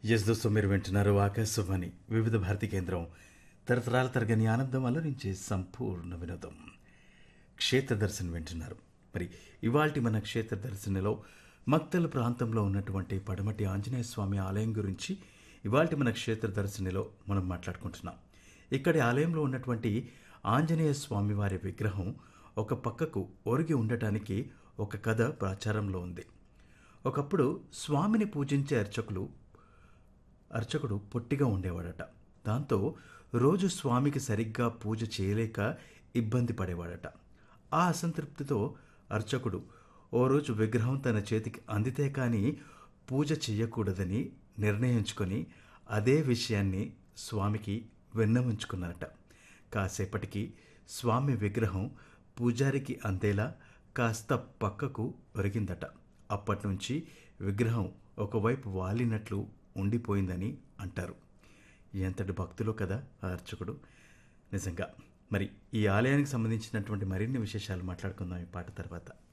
yes దోస్తు మీరు వింటున్నారు ఆకాశవాణి వివిధ భారతి కేంద్రం తరతరాల తరగని ఆనందం అలరించే సంపూర్ణ వినోదం క్షేత్ర దర్శనం వింటున్నారు మరి ఇవాల్టి మన క్షేత్ర దర్శనలో మక్తల ప్రాంతంలో ఉన్నటువంటి పడమటి ఆంజనేయ స్వామి ఆలయం గురించి ఇవాల్టి మన క్షేత్ర దర్శనలో మనం మాట్లాడుకుంటున్నాం ఇక్కడి ఆలయంలో ఉన్నటువంటి ఆంజనేయ స్వామి వారి విగ్రహం ఒక పక్కకు ఒరిగి ఉండటానికి ఒక కథ ప్రాచారంలో ఉంది ఒకప్పుడు స్వామిని పూజించే అర్చకులు అర్చకుడు పొట్టిగా ఉండేవాడట దాంతో రోజు స్వామికి సరిగ్గా పూజ చేయలేక ఇబ్బంది పడేవాడట ఆ అసంతృప్తితో అర్చకుడు ఓ రోజు విగ్రహం తన చేతికి అందితే కానీ పూజ చెయ్యకూడదని నిర్ణయించుకొని అదే విషయాన్ని స్వామికి విన్నవించుకున్నారట కాసేపటికి స్వామి విగ్రహం పూజారికి అందేలా కాస్త పక్కకు ఒరిగిందట అప్పటి నుంచి విగ్రహం ఒకవైపు వాలినట్లు ఉండిపోయిందని అంటారు ఎంతటి భక్తులో కదా ఆ అర్చకుడు నిజంగా మరి ఈ ఆలయానికి సంబంధించినటువంటి మరిన్ని విశేషాలు మాట్లాడుకుందాం ఈ పాట తర్వాత